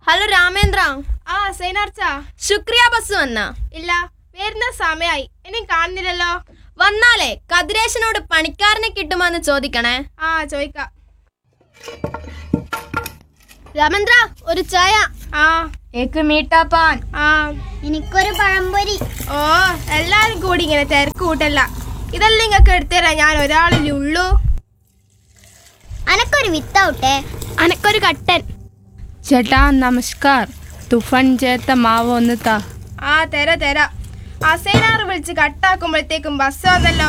hello Ramendra ആ സൈനാർച്ച ശുക്രിയ bus വന്ന ഇല്ല വരുന്ന സമയായി എന്നെ കാണുന്നില്ലല്ലോ വന്നാലേ കതിരേശനോട് പണിക്കാരനെ കിട്ടുമെന്ന് ചോദിക്കണേ ആ ചോദിക്കാം രാമേന്ദ്ര ഒരു ചായ ആ ഏക്ക് മീട്ടാപ്പാൻ ആ എനിക്കൊരു പഴംപൊരി ഓ എല്ലാരും കൂടി ഇങ്ങനെ തിരക്ക് കൂട്ടല്ല ഇതെല്ലാം ഇങ്ങക്ക് എടുത്തുതരാം ഞാൻ ഒരാളില്ലേ ഉള്ളൂ അനക്കൊരു വിത്തൗട്ടേ അനക്കൊരു കട്ടൻ ചേട്ടാ നമസ്കാർ തുഫൻ ചേർത്ത മാവ് ഒന്ന് താ ആ തരാ തരാ അസൈനാറ് വിളിച്ച് കട്ടാക്കുമ്പോഴത്തേക്കും ബസ് വന്നല്ലോ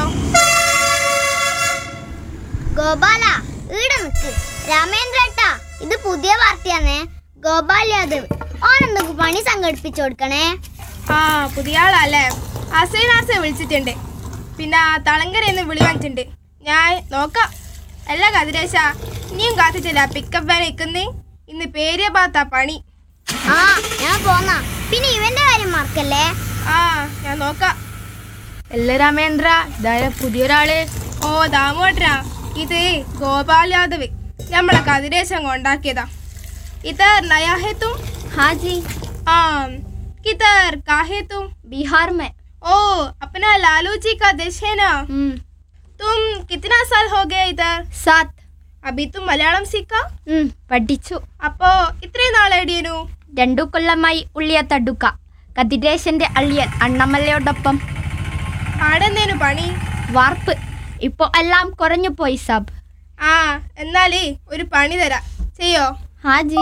ഗോപാല ഈടെ നിക്ക് രാമേന്ദ്രേട്ടാ ഇത് പുതിയ പാർട്ടിയാണേ ഗോപാൽ യാദവ് ഓനെന്തൊക്കെ പണി സംഘടിപ്പിച്ചു കൊടുക്കണേ ആ പുതിയ ആളല്ലേ അസൈനാർസെ വിളിച്ചിട്ടുണ്ട് പിന്നെ ആ തളങ്കരയെന്ന് വിളി വന്നിട്ടുണ്ട് ഞാൻ നോക്കാം അല്ല കതിരേശ നീയും കാത്തിച്ചില്ല പിക്കപ്പ് വാൻ നിൽക്കുന്നേ ഇന്ന് പേരിയ ഭാഗത്താ പണി ആ ഞാൻ പോന്നാ പിന്നെ ഇവന്റെ കാര്യം മറക്കല്ലേ ആ ഞാൻ നോക്കാം അല്ല രാമേന്ദ്ര ഇതായ പുതിയൊരാള് ഓ ദാമോട്ടരാ ഇത് ഗോപാൽ യാദവ് നമ്മളെ കതിരേശം കൊണ്ടാക്കിയതാ ഇതർ നയാ ഹേ തും हाँ जी ആ കിതർ കാഹേ തും बिहार में ओ अपना लालू जी का देश है ना हम्म, तुम कितना साल हो गए इधर सात അഭി തും മലയാളം സീക്കാ ഉം, പഠിച്ചു അപ്പോ ഇത്രയും നാളെടിയനു രണ്ടു കൊല്ലമായി ഉള്ളിയ തടുക്ക കതിരേശന്റെ അള്ളിയൻ അണ്ണമല്ലയോടൊപ്പം ആടെന്തേനു പണി വാർപ്പ് ഇപ്പോ എല്ലാം കുറഞ്ഞു പോയി സബ് ആ എന്നാലേ ഒരു പണി തരാം ചെയ്യോ हाँ जी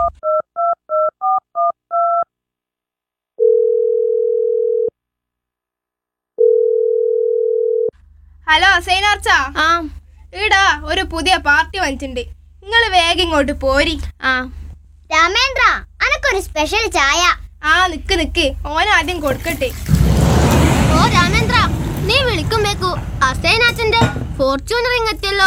ഹലോ സൈനാർച്ച ആ ഈടാ ഒരു പുതിയ പാർട്ടി വന്നിട്ടുണ്ട് നിങ്ങൾ വേഗം ഇങ്ങോട്ട് പോരി ആ രാമേന്ദ്ര അനക്കൊരു സ്പെഷ്യൽ ചായ ആ നിക്ക് നിക്ക് ഓനാദ്യം കൊടുക്കട്ടെ ഓ രാമേന്ദ്ര നീ വിളിക്കുമ്പേക്കു അസേനാച്ചന്റെ ഫോർച്യൂണർ ഇങ്ങെത്തിയല്ലോ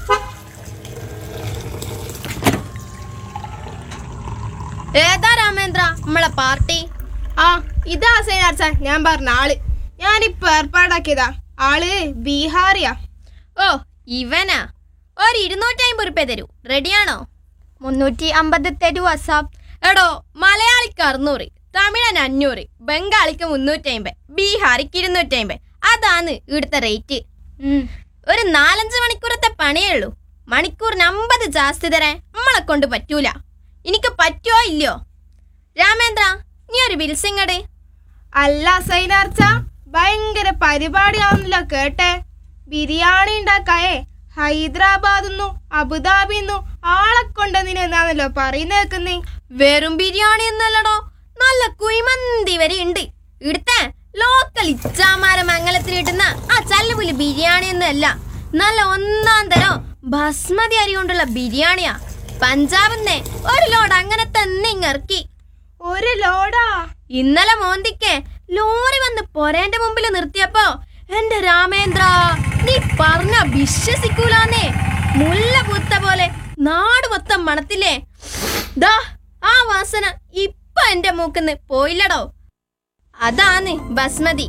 ഏതാ രാമേന്ദ്ര നമ്മളെ പാർട്ടി ആ ഇതാ സൈനാർച്ച ഞാൻ പറഞ്ഞ ആള് ഞാനിപ്പോ ഏർപ്പാടാക്കിയതാ ആള് ബീഹാറിയാ ഓ ഇവനാ ഒരു ഇരുന്നൂറ്റി അമ്പത് റുപ്യ തരൂ റെഡിയാണോ മുന്നൂറ്റി അമ്പത് തരൂ അസാബ് എടോ മലയാളിക്ക് അറുന്നൂറ് തമിഴന് അഞ്ഞൂറ് ബംഗാളിക്ക് മുന്നൂറ്റി അമ്പത് ബീഹാറിക്ക് ഇരുന്നൂറ്റി അമ്പത് അതാണ് ഇവിടുത്തെ റേറ്റ് ഒരു നാലഞ്ച് മണിക്കൂറത്തെ പണിയേ ഉള്ളൂ മണിക്കൂറിന് അമ്പത് ജാസ്തി തരാൻ നമ്മളെ കൊണ്ട് പറ്റൂല എനിക്ക് പറ്റുമോ ഇല്ലയോ രാമേന്ദ്ര നീ ഒരു ബിൽസിങ്ങടെ അല്ല സൈനാർച്ച ഭയങ്കര പരിപാടിയാവുന്നില്ല കേട്ടെ ബിരിയാണി ഉണ്ടാക്കായേ ഹൈദരാബാദിന്നു അബുദാബിന്നു ആളെ കൊണ്ടുവന്നിനെന്നാണല്ലോ പറയുന്ന കേക്കുന്നേ വെറും ബിരിയാണി എന്നല്ലടോ നല്ല കുഴിമന്തി വരെ ഉണ്ട് ഇവിടുത്തെ ലോക്കൽ ഇച്ചാമാര മംഗലത്തിൽ കിട്ടുന്ന ആ ചല്ലുപുലി ബിരിയാണി ഒന്നല്ല നല്ല ഒന്നാം തരം ബസ്മതി അരി കൊണ്ടുള്ള ബിരിയാണിയാ പഞ്ചാബിന്നെ ഒരു ലോഡ് അങ്ങനെ തന്നെ ഇങ്ങിറക്കി ഒരു ലോഡാ ഇന്നലെ മോന്തിക്ക് ലോറി വന്ന് പൊരേന്റെ മുമ്പിൽ നിർത്തിയപ്പോ എന്റെ രാമേന്ദ്ര നീ പറഞ്ഞ വിശ്വസിക്കൂലാന്നേ മുല്ല പൂത്ത പോലെ നാട് മൊത്തം മണത്തില്ലേ ദാ ആ വാസന ഇപ്പൊ എന്റെ മൂക്കിന്ന് പോയില്ലടോ അതാന്ന് ബസ്മതി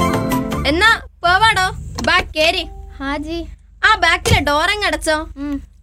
എന്നാ പോവാടോ ബാക്ക് കേറി ഹാജി ആ ബാക്കിലെ ഡോറങ്ങടച്ചോ